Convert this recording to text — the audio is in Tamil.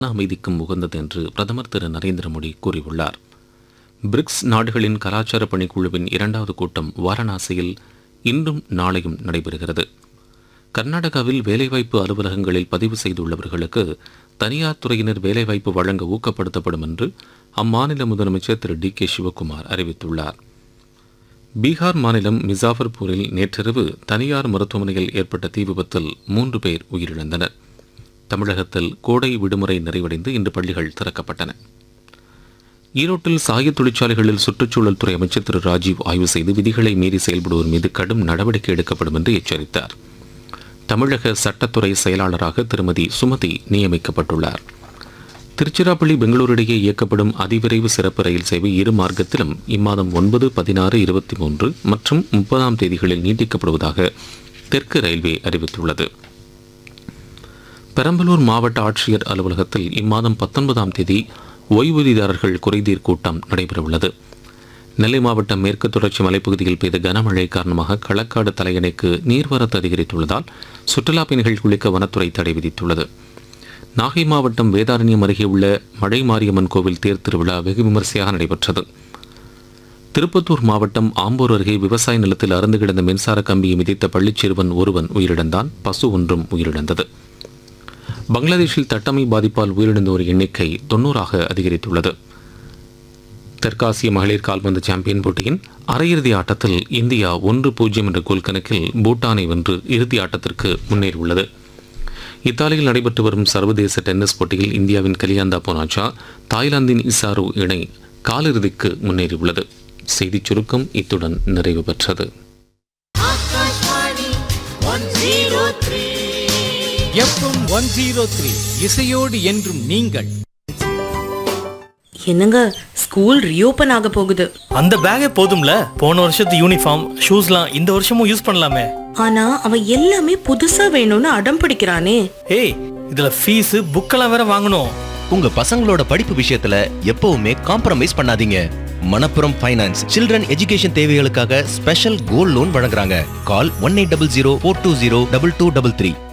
அமைதிக்கும் உகந்தது என்று பிரதமர் திரு நரேந்திர மோடி கூறியுள்ளார் பிரிக்ஸ் நாடுகளின் கலாச்சார பணிக்குழுவின் இரண்டாவது கூட்டம் வாரணாசியில் இன்றும் நாளையும் நடைபெறுகிறது கர்நாடகாவில் வேலைவாய்ப்பு அலுவலகங்களில் பதிவு செய்துள்ளவர்களுக்கு தனியார் துறையினர் வேலைவாய்ப்பு வழங்க ஊக்கப்படுத்தப்படும் என்று அம்மாநில முதலமைச்சர் திரு டி கே சிவக்குமார் அறிவித்துள்ளார் பீகார் மாநிலம் மிசாஃபர்பூரில் நேற்றிரவு தனியார் மருத்துவமனையில் ஏற்பட்ட தீ விபத்தில் மூன்று பேர் உயிரிழந்தனர் தமிழகத்தில் கோடை விடுமுறை நிறைவடைந்து இன்று பள்ளிகள் திறக்கப்பட்டன ஈரோட்டில் சாய தொழிற்சாலைகளில் சுற்றுச்சூழல் துறை அமைச்சர் திரு ராஜீவ் ஆய்வு செய்து விதிகளை மீறி செயல்படுவோர் மீது கடும் நடவடிக்கை எடுக்கப்படும் என்று எச்சரித்தார் தமிழக சட்டத்துறை செயலாளராக திருமதி சுமதி நியமிக்கப்பட்டுள்ளார் திருச்சிராப்பள்ளி பெங்களூரு இடையே இயக்கப்படும் அதிவிரைவு சிறப்பு ரயில் சேவை இரு மார்க்கத்திலும் இம்மாதம் ஒன்பது பதினாறு இருபத்தி மூன்று மற்றும் முப்பதாம் தேதிகளில் நீட்டிக்கப்படுவதாக தெற்கு ரயில்வே அறிவித்துள்ளது பெரம்பலூர் மாவட்ட ஆட்சியர் அலுவலகத்தில் இம்மாதம் பத்தொன்பதாம் தேதி ஓய்வூதியதாரர்கள் குறைதீர் கூட்டம் நடைபெறவுள்ளது நெல்லை மாவட்டம் மேற்கு தொடர்ச்சி மலைப்பகுதியில் பெய்த கனமழை காரணமாக களக்காடு தலையணைக்கு நீர்வரத்து அதிகரித்துள்ளதால் சுற்றுலா பயணிகள் குளிக்க வனத்துறை தடை விதித்துள்ளது நாகை மாவட்டம் வேதாரண்யம் அருகே உள்ள மழை மாரியம்மன் கோவில் தேர் திருவிழா வெகு விமரிசையாக நடைபெற்றது திருப்பத்தூர் மாவட்டம் ஆம்பூர் அருகே விவசாய நிலத்தில் அறுந்து கிடந்த மின்சார கம்பியை மிதித்த பள்ளிச் சிறுவன் ஒருவன் உயிரிழந்தான் பசு ஒன்றும் உயிரிழந்தது பங்களாதேஷில் தட்டமை பாதிப்பால் உயிரிழந்தோர் எண்ணிக்கை தொன்னூறாக அதிகரித்துள்ளது தெற்காசிய மகளிர் கால்பந்து சாம்பியன் போட்டியின் அரையிறுதி ஆட்டத்தில் இந்தியா ஒன்று பூஜ்ஜியம் என்ற கோல் கணக்கில் பூட்டானை வென்று இறுதி ஆட்டத்திற்கு முன்னேறியுள்ளது இத்தாலியில் நடைபெற்று வரும் சர்வதேச டென்னிஸ் போட்டியில் இந்தியாவின் கலியாந்தா போனாச்சா தாய்லாந்தின் இசாரு இணை காலிறுதிக்கு முன்னேறியுள்ளது செய்திச் சுருக்கம் இத்துடன் நிறைவு பெற்றது Akashvani one zero three FM one zero three இசையோடு என்றும் நீங்கள் என்னங்க ஸ்கூல் ரீஓபன் ஆக போகுது அந்த பேக்கே போதும்ல போன வருஷத்து யூனிஃபார்ம் ஷூஸ்லாம் இந்த வருஷமும் யூஸ் பண்ணலாமே ஆனா அவன் எல்லாமே புதுசா வேணும்னு அடம் பிடிக்கிறானே ஏய் இதுல ஃபீஸ் புக்கெல்லாம் வேற வாங்கணும் உங்க பசங்களோட படிப்பு விஷயத்துல எப்பவுமே காம்ப்ரமைஸ் பண்ணாதீங்க மணப்புரம் ஃபைனான்ஸ் சில்ட்ரன் எஜுகேஷன் தேவைகளுக்காக ஸ்பெஷல் கோல்ட் லோன் வழங்குறாங்க call one eight double zero four two zero double two double three